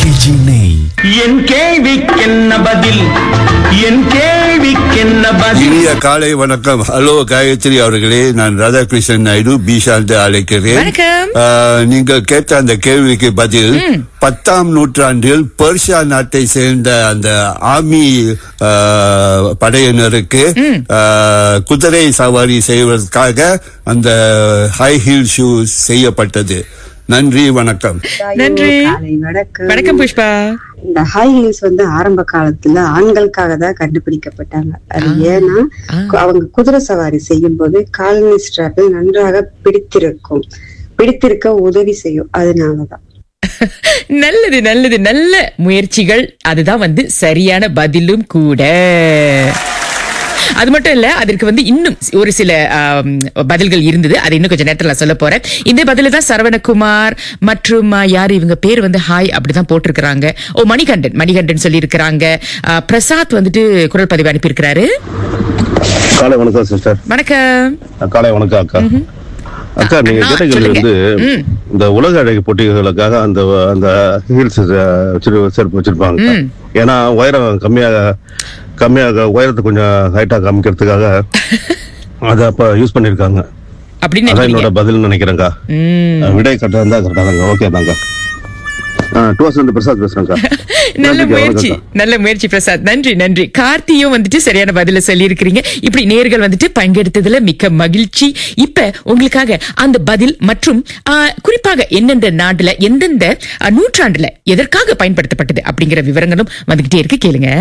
RKG நெய் என் கேள்விக்கென்ன பதில் என் கேள்விக்கென்ன பதில் இனிய காலை வணக்கம் ஹலோ காயத்ரி அவர்களே நான் ராதாகிருஷ்ணன் நாயுடு பீஷாந்து அழைக்கிறேன் வணக்கம். ஆ, நீங்கள் கேட்ட அந்த கேள்விக்கு பதில் பத்தாம் நூற்றாண்டில் பெர்ஷியா நாட்டை சேர்ந்த அந்த ஆர்மி ஆ, படையினருக்கு ஆ, குதிரை சவாரி செய்வதற்காக அந்த ஹை ஹீல் ஷூ செய்யப்பட்டது நன்றி வணக்கம் நன்றி. காலை வணக்கம் வணக்கம் புஷ்பா இந்த ஹை ஹீல்ஸ் வந்து ஆரம்ப காலத்துல ஆண்களுக்காக தான் கண்டுபிடிக்கப்பட்டாங்க அது ஏன்னா கு- அவங்க குதிரை சவாரி செய்யும் போது காலனி ஸ்ட்ராப்பில் நன்றாக பிடித்திருக்கும் பிடித்திருக்க உதவி செய்யும் அதனாலதான் நல்லது நல்லது நல்ல முயற்சிகள் அதுதான் வந்து சரியான பதிலும் கூட அது மட்டும் இல்ல அதற்கு வந்து இன்னும் ஒரு சில ஆம், பதில்கள் இருந்தது அதை இன்னும் கொஞ்சம் நேரத்துல நான் சொல்ல போறேன் இந்த பதில தான் சரவணகுமார் மற்றும் ஆ, யாரு இவங்க பேர் வந்து ஹாய் அப்படிதான் போட்டிருக்கிறாங்க ஓ மணிகண்டன் மணிகண்டன் சொல்லி இருக்கிறாங்க பிரசாத் வந்துட்டு குரல் பதிவு அனுப்பியிருக்கிறாரு காலை வணக்கம் சிஸ்டர் வணக்கம் காலை வணக்கம் அக்கா அக்கா நீங்க அண்ணா, கேட்ட கேள்வி சொல்லுங்க. வந்து ம். இந்த உலக அழகு போட்டிகளுக்காக அந்த அந்த ஹீல்ஸ் வச்சிரு செருப்பு வச்சிருப்பாங்க ம். ஏன்னா உயரம் கம்மியாக கம்மியாக உயரத்தை கொஞ்சம் ஹைட்டா காமிக்கிறதுக்காக அதை அப்ப யூஸ் பண்ணிருக்காங்க அப்படின்னு அதான் என்னோட நினைக்கிறீங்க பதில் நினைக்கிறேன்க்கா ம். விடை கரெக்டா இருந்தா கரெக்டா தாங்க ஓகே தாங்க டூ வந்து பிரசாத் பேசுறேன்க்கா நல்ல நன்றிக்கா, முயற்சி வணக்கம்க்கா. நல்ல முயற்சி பிரசாத் நன்றி நன்றி கார்த்தியும் வந்துட்டு சரியான பதில சொல்லி இருக்கிறீங்க இப்படி நேர்கள் வந்துட்டு பங்கெடுத்ததுல மிக்க மகிழ்ச்சி இப்ப உங்களுக்காக அந்த பதில் மற்றும் ஆ, குறிப்பாக எந்தெந்த நாட்டுல எந்தெந்த ஆ, நூற்றாண்டுல எதற்காக பயன்படுத்தப்பட்டது அப்படிங்கிற விவரங்களும் வந்துகிட்டே இருக்கு கேளுங்க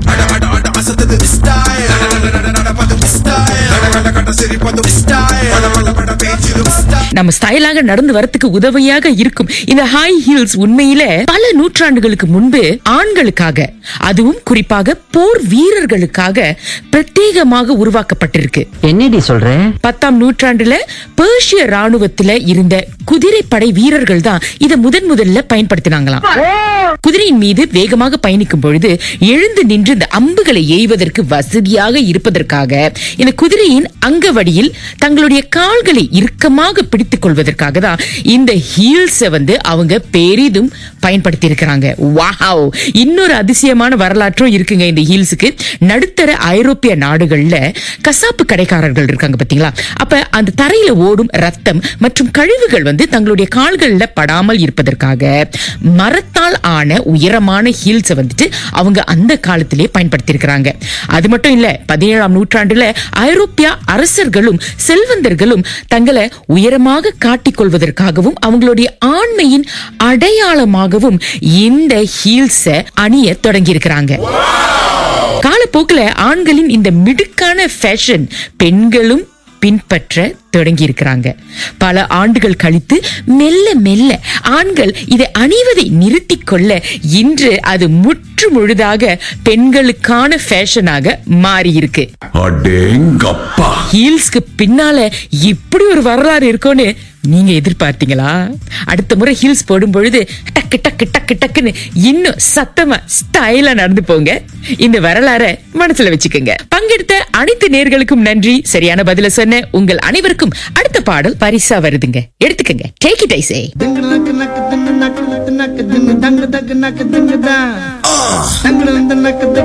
நம்ம ஸ்டைலாக நடந்து வரத்துக்கு உதவியாக இருக்கும் இந்த ஹை ஹீல்ஸ் உண்மையில பல நூற்றாண்டுகளுக்கு முன்பு ஆண்களுக்காக அதுவும் குறிப்பாக போர் வீரர்களுக்காக பிரத்யேகமாக உருவாக்கப்பட்டிருக்கு என்னடி சொல்ற பத்தாம் நூற்றாண்டுல பேர்ஷிய ராணுவத்துல இருந்த குதிரைப்படை வீரர்கள் தான் இத முதன் முதல்ல பயன்படுத்தினாங்களாம் குதிரையின் மீது வேகமாக பயணிக்கும் பொழுது எழுந்து நின்று இந்த அம்புகளை எய்வதற்கு வசதியாக இருப்பதற்காக இந்த குதிரையின் அங்கவடியில் தங்களுடைய கால்களை இறுக்கமாக பிடித்துக் கொள்வதற்காக தான் இந்த ஹீல்ஸ வந்து அவங்க பெரிதும் பயன்படுத்தி இருக்கிறாங்க வாவ் இன்னொரு அதிசயமான வரலாற்றும் இருக்குங்க இந்த ஹீல்ஸுக்கு நடுத்தர ஐரோப்பிய நாடுகள்ல கசாப்பு கடைக்காரர்கள் இருக்காங்க பாத்தீங்களா அப்ப அந்த தரையில ஓடும் ரத்தம் மற்றும் கழிவுகள் வந்து தங்களுடைய கால்கள்ல படாமல் இருப்பதற்காக மரத்தால் ஆன உயரமான ஹீல்ஸ வந்துட்டு அவங்க அந்த காலத்திலே பயன்படுத்தி இருக்கிறாங்க அது மட்டும் இல்ல பதினேழாம் நூற்றாண்டுல ஐரோப்பிய அரசர்களும் செல்வந்தர்களும் தங்களை உயரமாக காட்டிக் கொள்வதற்காகவும் அவங்களுடைய ஆண்மையின் அடையாளமாகவும் இந்த ஹீல்ஸ அணிய தொடங்கி இருக்கிறாங்க காலப்போக்குல ஆண்களின் இந்த மிடுக்கான ஃபேஷன் பெண்களும் பின்பற்ற தொடங்கி இருக்கிறாங்க பல ஆண்டுகள் கழித்து மெல்ல மெல்ல ஆண்கள் இதை அணிவதை நிறுத்திக் கொள்ள இன்று அது முற்று முழுதாக பெண்களுக்கான ஃபேஷனாக மாறி இருக்கு அடேங்கப்பா ஹீல்ஸ்க்கு பின்னால இப்படி ஒரு வரலாறு இருக்கும்னு நீங்க எதிர்பார்த்தீங்களா அடுத்த முறை ஹீல்ஸ் போடும் பொழுது டக்கு டக்கு டக்கு டக்குன்னு இன்னும் சத்தமா ஸ்டைலா நடந்து போங்க இந்த வரலாற மனசுல வச்சுக்கோங்க பங்கெடுத்த அனைத்து நேர்களுக்கும் நன்றி சரியான பதில சொன்ன உங்கள் அனைவருக்கும் அடுத்த பாடல் பரிசா வருதுங்க எடுத்துக்கங்க take it I say Ding nak nak ding nak nak ding dang dang dang dang dang dang. Dang dang dang